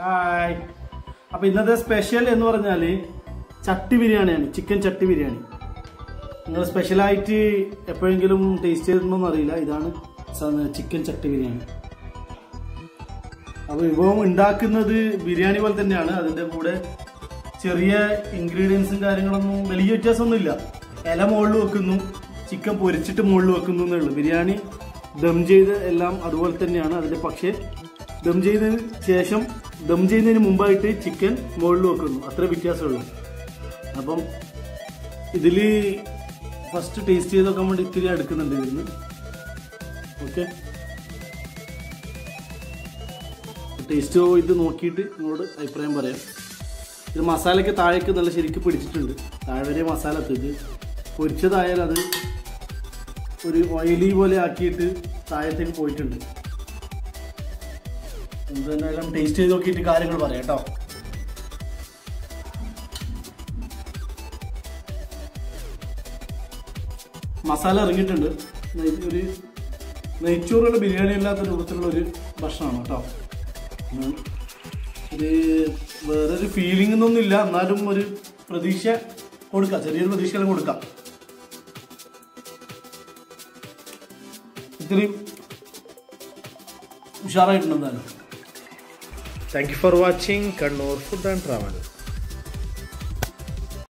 Hi അപ്പോൾ ഇന്നത്തെ special എന്ന് പറഞ്ഞാൽ ചട്ടി ബിരിയാണിയാണ് ചിക്കൻ ചട്ടി ബിരിയാണി നിങ്ങൾ സ്പെഷ്യലായിട്ട് എപ്പോഴെങ്കിലും ടേസ്റ്റ് ചെയ്തിട്ടുണ്ടോന്ന് അറിയില്ല ഇതാണ് സ- ചിക്കൻ ചട്ടി ബിരിയാണി അപ്പോൾ വിഭവം ഉണ്ടാക്കുന്നത് ബിരിയാണി പോലെ തന്നെയാണ് അതിൻ്റെ കൂടെ ചെറിയ ഇൻഗ്രീഡിയൻസും കാര്യങ്ങളൊന്നും വലിയ വ്യത്യാസമൊന്നുമില്ല ഇല മുകളിൽ വെക്കുന്നു ചിക്കൻ പൊരിച്ചിട്ട് മുകളിൽ വെക്കുന്നു എന്നേ ഉള്ളൂ ബിരിയാണി ദം ചെയ്ത് എല്ലാം അതുപോലെ തന്നെയാണ് അതിൻ്റെ പക്ഷേ ദം ചെയ്തതിന് ശേഷം ദം ചെയ്യുന്നതിന് മുമ്പായിട്ട് ചിക്കൻ മുകളിൽ വെക്കുന്നു അത്ര വ്യത്യാസമുള്ളൂ അപ്പം ഇതിൽ ഫസ്റ്റ് ടേസ്റ്റ് ചെയ്ത് നോക്കാൻ വേണ്ടി ഇത്തിരി എടുക്കുന്നുണ്ട് ഇതിന് ഓക്കെ ടേസ്റ്റ് ഇത് നോക്കിയിട്ട് നിങ്ങളോട് അഭിപ്രായം പറയാം ഇത് മസാലയ്ക്ക് താഴേക്ക് നല്ല ശരിക്ക് പിടിച്ചിട്ടുണ്ട് താഴെ വരെ മസാല എത്തിയത് പൊരിച്ചതായാലും അത് ഒരു ഓയിലി പോലെ ആക്കിയിട്ട് താഴത്തേക്ക് പോയിട്ടുണ്ട് എന്തായാലും ടേസ്റ്റ് ചെയ്ത് നോക്കിയിട്ട് കാര്യങ്ങൾ പറയാം കേട്ടോ മസാല ഇറങ്ങിയിട്ടുണ്ട് നെയ്- ഒരു നെയ്ച്ചോറുള്ള ബിരിയാണി അല്ലാത്ത രൂപത്തിലുള്ള ഒരു ഭക്ഷണമാണ് കേട്ടോ ഉം. ഇത് വേറൊരു ഫീലിംഗ് ഒന്നും ഇല്ല എന്നാലും ഒരു പ്രതീക്ഷ കൊടുക്കാം ചെറിയൊരു പ്രതീക്ഷ കൊടുക്കാം ഇത്തിരി ഉഷാറായിട്ടുണ്ട് എന്തായാലും thank you for watching Kannur food and travel